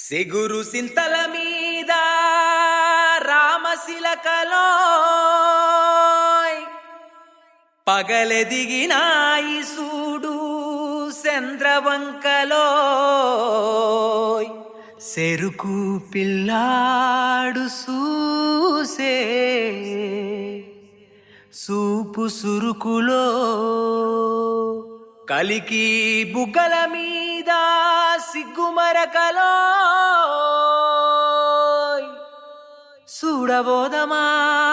సెగురు సింతల మీద రామశిలకలో పగలెదిగినాయి సూడు చంద్రవంకలో సెరుకు పిల్లాడు సూసే సూపు సురుకులో కలికి బుగ్గల మీద సిగ్గుమరకలో చూడబోదమా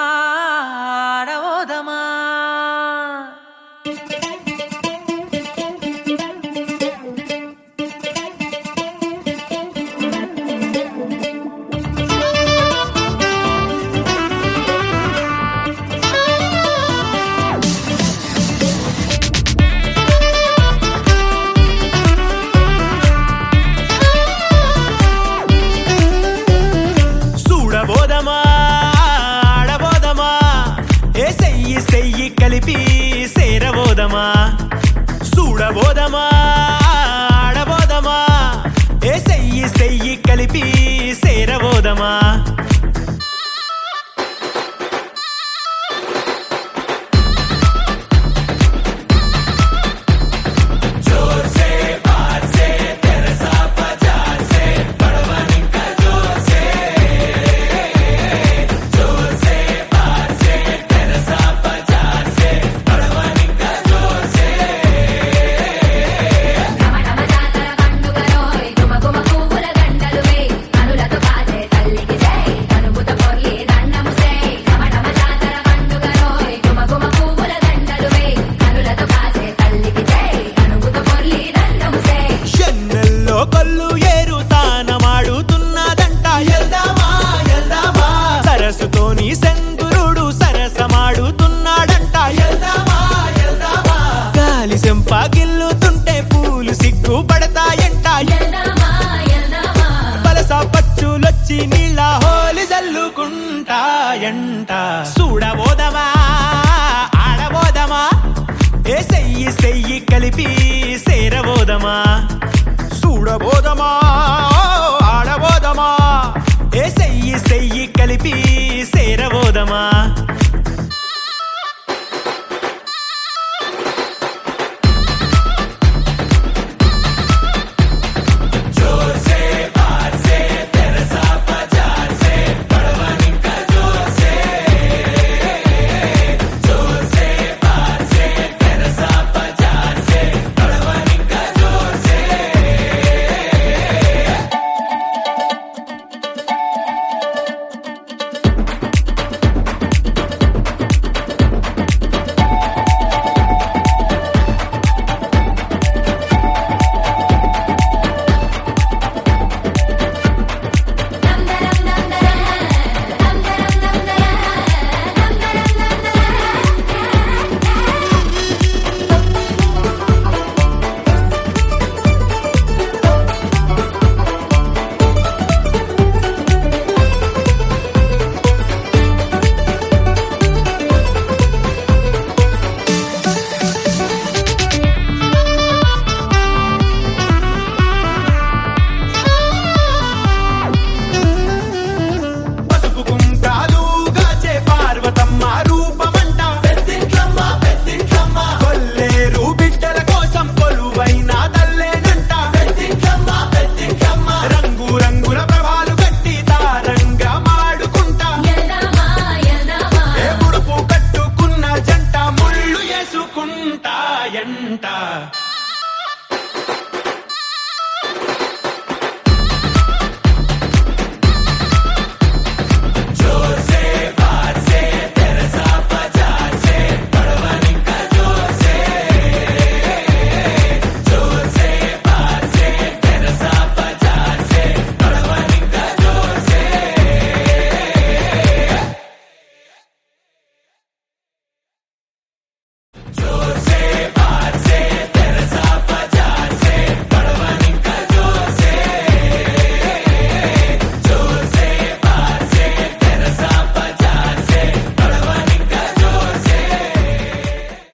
ఆడబోదమా చూడబోదమా ఆడబోదమా ఏ సెయ్యి సెయ్యి కలిపి సేరబోదమా చూడబోదమా ఆడబోదమా ఏ సెయ్యి సెయ్యి కలిపి సేరబోదమా రమణమ జాతర పండుగలోయ్ గుమగుమ పువ్వుల దండలువే కనులతో కాచే తల్లికి జై కనుముత పొర్లి దండము సై రమణమ జాతర పండుగలోయ్ గుమగుమ పువ్వుల దండలువే కనులతో కాచే తల్లికి జై కనుముత పొర్లి దండము సై చెన్నెల్లో కళ్ళు ఏరు తానమాడుతున్నదంట ఎల్దామా ఎల్దామా సరస్సుతోని శంకురుడు సరసమాడుతున్నాడంట ఎల్దామా ఎల్దామా గాలి సెంప గిల్లుతుంటే పూలు సిగ్గు పడతాయంట ఎల్దామా ఎల్దామా పలస పచ్చులొచ్చి నీళ్ళ హోలి జల్లుకుంటాయంట చూడబోదమా ఆడబోదమా ఏ సెయ్యి సెయ్యి కలిపి సేరబోదమా చూడబోదమా